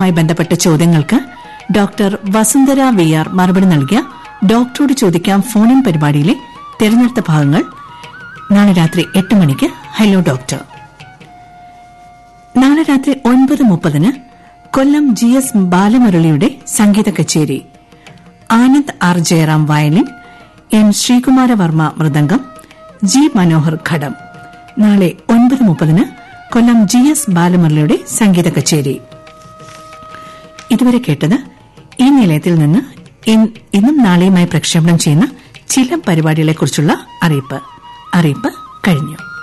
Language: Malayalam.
മായി ബന്ധപ്പെട്ട ചോദ്യങ്ങൾക്ക് ഡോക്ടർ വസുന്ധര വി ആർ മറുപടി നൽകിയ ഡോക്ടറോട് ചോദിക്കാം ഫോണിൻ പരിപാടിയിലെ തെരഞ്ഞെടുത്ത ഭാഗങ്ങൾ നാളെ രാത്രി എട്ട് മണിക്ക് ഹലോ ഡോക്ടർ നാളെ രാത്രി ഒൻപത് മുപ്പതിന് കൊല്ലം ജി എസ് ബാലമുരളിയുടെ സംഗീത കച്ചേരി Anand R Jayaram violin N Sreekumaravarma മൃദംഗം ജി മനോഹർ ഘടം നാളെ ഒൻപത് മുപ്പതിന് കൊല്ലം ജി എസ് ബാലമുരളിയുടെ സംഗീത കച്ചേരി ഇതുവരെ കേട്ടത് ഈ നിലയത്തിൽ നിന്ന് ഇൻ- ഇന്നും നാളെയുമായി പ്രക്ഷേപണം ചെയ്യുന്ന ചില പരിപാടികളെക്കുറിച്ചുള്ള അറിയിപ്പ് അറിയിപ്പ് കഴിഞ്ഞു